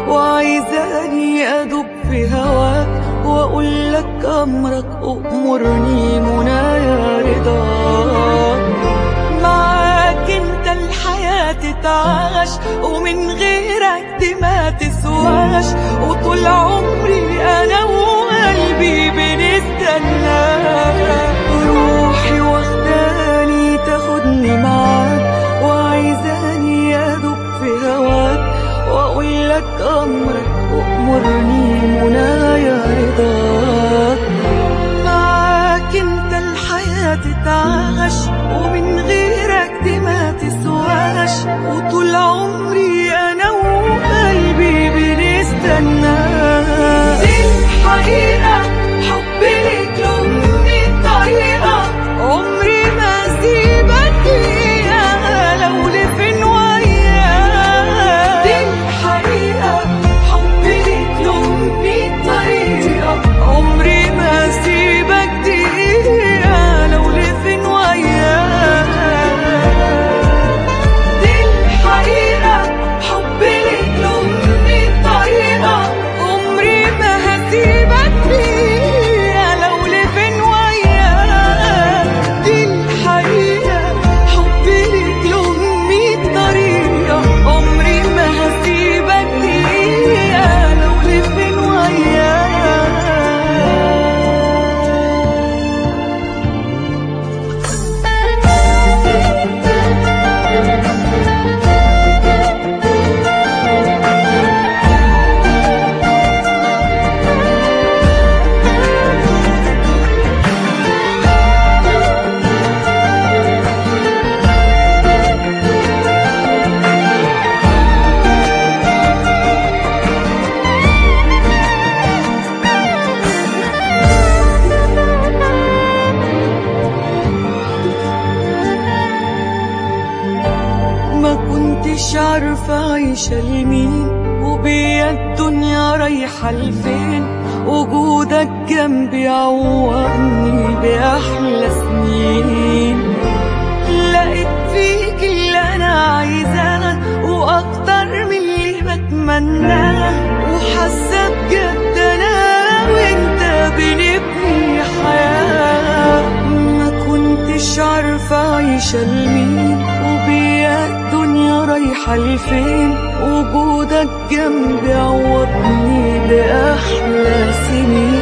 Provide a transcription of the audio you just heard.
وعايزاني أدب في هواك وأقول لك أمرك أأمرني منايا رضاك معاك انت الحياة تتعاش ومن غيرك دي ما تسواش وطول عمري أنا وقلبي بنستناك روحي واخداني تاخدني معاك وعايزاني أدب في هواك وأقول لك أمرك وأمرني منايا رضاك معاك انت الحياة تتعاش ومن غيرك دي ما تسواش وطول عمري أنا وقلبي بنستناك دي الحقيقة حبي ليك له مية طريقة عمري ما سيبك ليها لو لفين وياك دي الحقيقة حبي ليك له مية طريقة عمري ما سيبك دقيقة لو لفين وياك دي الحقيقة حبي ليك له مية طريقة عمري ما هسيبك فيها لو لفين وياك دي الحقيقة حبي ليك له مية طريقة عمري ما هسيبك فيها لو لفين وياك ما كنتش عارفة عايشة لمين وبيا الدنيا رايحة لفين وجودك جنبي عوضني بأحلى سنين لقيت فيك اللي أنا عايزاه وأكتر من اللي بتمناه وحاسة بجد أنا وأنت بنبني حياة ما كنتش عارفة عايشة لمين وبيا الدنيا رايحة لفين وجودك جنبي عوضني بأحلى سنين